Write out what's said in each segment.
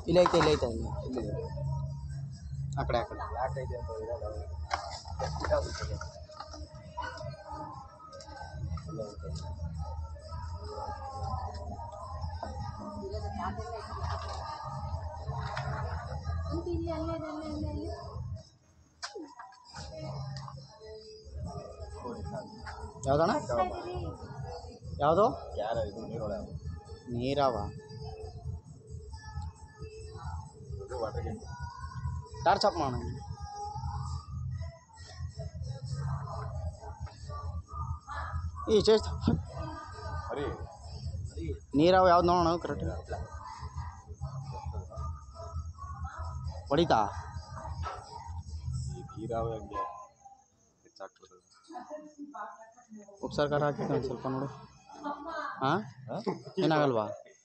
ಇಲ್ಲ ಐತೆ ಇಲ್ಲ ಐತೆ ಅಲ್ಲಿ ಎಲ್ಲಿದೆ ಆ ಕಡೆ ಆ ಕಡೆ ಯಾಕೆ ಇದೆ ಅಂತ ಇರಲ್ಲ ಇಲ್ಲಿ ಅಲ್ಲೇ ಇದೆ, ಅಲ್ಲೇ ಅಲ್ಲೇ ಅಲ್ಲೇ ಯಾವ್ದಣ್ಣ ಯಾವುದು ಯಾರ ಇದು ನೀರೊಳಗೆ ನೀರಾವ ಇದು ವಾಟರ್ ಗೇಮ್ ಟಾರ್ಚ್ ಆಫ್ ಮಾಡೋಣ ಈ ಚೇಸ್ ಹರಿ ನೀರಾವ ಯಾವ್ದು ನೋಡೋಣ ಕರೆಕ್ಟ್ ಹೊಡಿತಾ ಈ ನೀರಾವರಿ ಹಂಗೆ ಹೆಚ್ಚಾಗ್ತದೆ ಉಪ್ಸರ್ಕಾರ ಹಾಕಿದ್ದೆ ಒಂದು ಸ್ವಲ್ಪ ನೋಡು ಹಾಂ ಏನಾಗಲ್ವಾ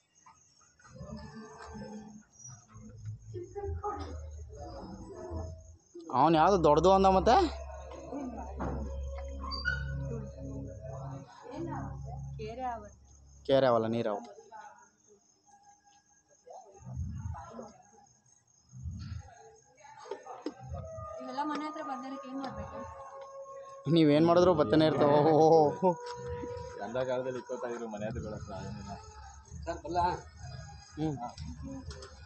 ಅವನು ಯಾವುದು ದೊಡ್ಡದು ಅಂದ ಮತ್ತೆ ಕೇರೆ ಆವತ್ತು ಕೇರೆ ಅವಲ್ಲ ನೀರವು ಇವೆಲ್ಲ ಮನೆ ಹತ್ರ ಬಂದೋರಿಗೆ ಏನು ಮಾಡಬೇಕು ನೀವೇನು ಮಾಡಿದ್ರು ಬತ್ತನೇ ಇರ್ತಾವೆ ಓಹೋ ಗಂಧ ಕಾಲದಲ್ಲಿ ಇಪ್ಪತ್ತೈದು ಮನೆ ಹತ್ರ ಬೆಳೆಸ್ತಾರೆ ಹ್ಞೂ